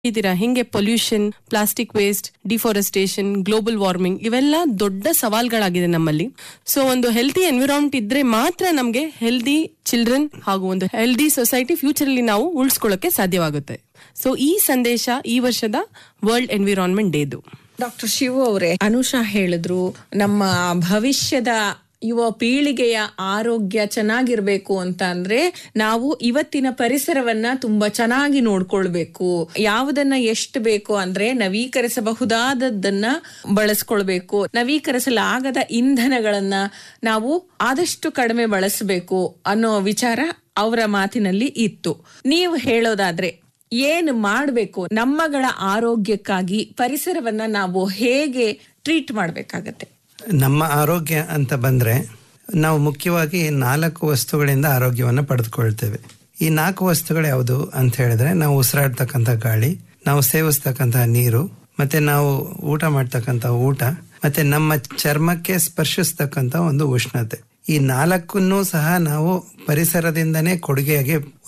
ಇದ್ದೀರಾ ಹಿಂಗೆ pollution plastic waste deforestation global warming ಇವೆಲ್ಲ ದೊಡ್ಡ ಸವಾಲ್ಗಳಾಗಿದೆ ನಮ್ಮಲ್ಲಿ ಸೊ ಒಂದು ಹೆಲ್ತಿ ಎನ್ವಿರಾನ್ಮೆಂಟ್ ಇದ್ರೆ ಮಾತ್ರ ನಮಗೆ ಹೆಲ್ದಿ ಚಿಲ್ಡ್ರನ್ ಹಾಗೂ ಒಂದು ಹೆಲ್ದಿ ಸೊಸೈಟಿ ಫ್ಯೂಚರ್ ಅಲ್ಲಿ ನಾವು ಉಳಿಸ್ಕೊಳ್ಳೋಕೆ ಸಾಧ್ಯವಾಗುತ್ತೆ ಸೊ ಈ ಸಂದೇಶ ಈ ವರ್ಷದ ವರ್ಲ್ಡ್ ಎನ್ವಿರಾನ್ಮೆಂಟ್ ಡೇದು ಡಾಕ್ಟರ್ ಶಿವು ಅವರೇ ಅನುಷಾ ಹೇಳಿದ್ರು ನಮ್ಮ ಭವಿಷ್ಯದ ಯುವ ಪೀಳಿಗೆಯ ಆರೋಗ್ಯ ಚೆನ್ನಾಗಿರ್ಬೇಕು ಅಂತ ಅಂದ್ರೆ ನಾವು ಇವತ್ತಿನ ಪರಿಸರವನ್ನ ತುಂಬಾ ಚೆನ್ನಾಗಿ ನೋಡ್ಕೊಳ್ಬೇಕು ಯಾವುದನ್ನ ಎಷ್ಟು ಬೇಕು ಅಂದ್ರೆ ನವೀಕರಿಸಬಹುದಾದದ್ದನ್ನ ಬಳಸ್ಕೊಳ್ಬೇಕು ನವೀಕರಿಸಲಾಗದ ಇಂಧನಗಳನ್ನ ನಾವು ಆದಷ್ಟು ಕಡಿಮೆ ಬಳಸಬೇಕು ಅನ್ನೋ ವಿಚಾರ ಅವರ ಮಾತಿನಲ್ಲಿ ಇತ್ತು ನೀವು ಹೇಳೋದಾದ್ರೆ ಏನು ಮಾಡಬೇಕು ನಮ್ಮಗಳ ಆರೋಗ್ಯಕ್ಕಾಗಿ ಪರಿಸರವನ್ನ ನಾವು ಹೇಗೆ ಟ್ರೀಟ್ ಮಾಡಬೇಕಾಗತ್ತೆ ನಮ್ಮ ಆರೋಗ್ಯ ಅಂತ ಬಂದ್ರೆ ನಾವು ಮುಖ್ಯವಾಗಿ ನಾಲ್ಕು ವಸ್ತುಗಳಿಂದ ಆರೋಗ್ಯವನ್ನು ಪಡೆದುಕೊಳ್ತೇವೆ ಈ ನಾಲ್ಕು ವಸ್ತುಗಳು ಯಾವುದು ಅಂತ ಹೇಳಿದ್ರೆ ನಾವು ಉಸಿರಾಡ್ತಕ್ಕಂಥ ಗಾಳಿ ನಾವು ಸೇವಿಸ್ತಕ್ಕಂಥ ನೀರು ಮತ್ತೆ ನಾವು ಊಟ ಮಾಡ್ತಕ್ಕಂಥ ಊಟ ಮತ್ತೆ ನಮ್ಮ ಚರ್ಮಕ್ಕೆ ಸ್ಪರ್ಶಿಸ್ತಕ್ಕಂಥ ಒಂದು ಉಷ್ಣತೆ ಈ ನಾಲ್ಕನ್ನೂ ಸಹ ನಾವು ಪರಿಸರದಿಂದನೇ ಕೊಡುಗೆಯಾಗಿ